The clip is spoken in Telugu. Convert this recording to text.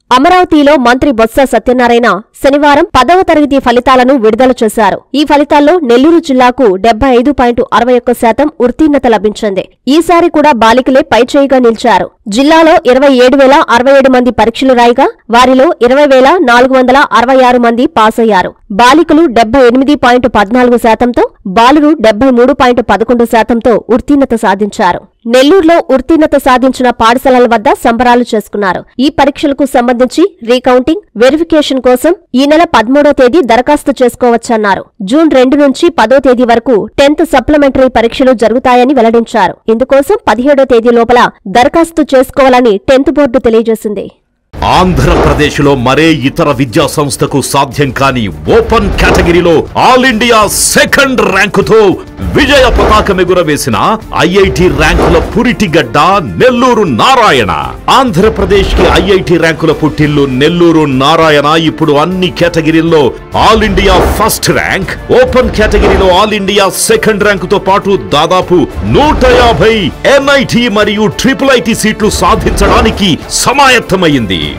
అమరావతిలో మంత్రి బొత్స సత్యనారాయణ శనివారం పదవ తరగతి ఫలితాలను విడుదల చేశారు ఈ ఫలితాల్లో నెల్లూరు జిల్లాకు డెబ్బై ఐదు పాయింట్ అరవై ఒక్క శాతం ఉత్తీర్ణత లభించింది ఈసారి కూడా బాలికలే పైచేయిగా నిలిచారు జిల్లాలో ఇరవై ఏడు వేల అరవై ఏడు మంది పరీక్షలు రాయగా వారిలో ఇరవై వేల నాలుగు వందల అరవై ఆరు మంది పాస్ అయ్యారు బాలికలు డెబ్బై ఎనిమిది పాయింట్ పద్నాలుగు శాతంతో బాలురు డెబ్బై మూడు పాయింట్ పదకొండు శాతంతో ఉత్తీర్ణత సాధించారు నెల్లూరులో ఉత్తీర్ణత సాధించిన పాఠశాలల వద్ద సంబరాలు చేసుకున్నారు ఈ పరీక్షలకు సంబంధించి రీకౌంటింగ్ వెరిఫికేషన్ కోసం ఈ నెల పదమూడో తేదీ దరఖాస్తు చేసుకోవచ్చన్నారు జూన్ రెండు నుంచి పదో తేదీ వరకు టెన్త్ సప్లిమెంటరీ పరీక్షలు జరుగుతాయని వెల్లడించారు ఇందుకోసం పదిహేడో తేదీ లోపల దరఖాస్తు చేసుకోవాలని టెన్త్ బోర్డు తెలియజేసింది ఆంధ్రప్రదేశ్లో మరే ఇతర విద్యా సంస్థకు సాధ్యం కాని ఓపెన్ కేటగిరీలో ఆల్ ఇండియా సెకండ్ ర్యాంకుతో విజయ పతాకం ఎగురవేసిన ఐఐటి ర్యాంకుల పురిటిగడ్డ నెల్లూరు నారాయణ ఆంధ్రప్రదేశ్ కి ఐఐటి ర్యాంకుల పుట్టిల్లు నెల్లూరు నారాయణ ఇప్పుడు అన్ని కేటగిరీల్లో all India first rank open కేటగిరీలో ఆల్ ఇండియా సెకండ్ ర్యాంకుతో పాటు దాదాపు నూట యాభై ఎన్ఐటి మరియు ట్రిపుల్ ఐటి సీట్లు సాధించడానికి సమాయత్తమైంది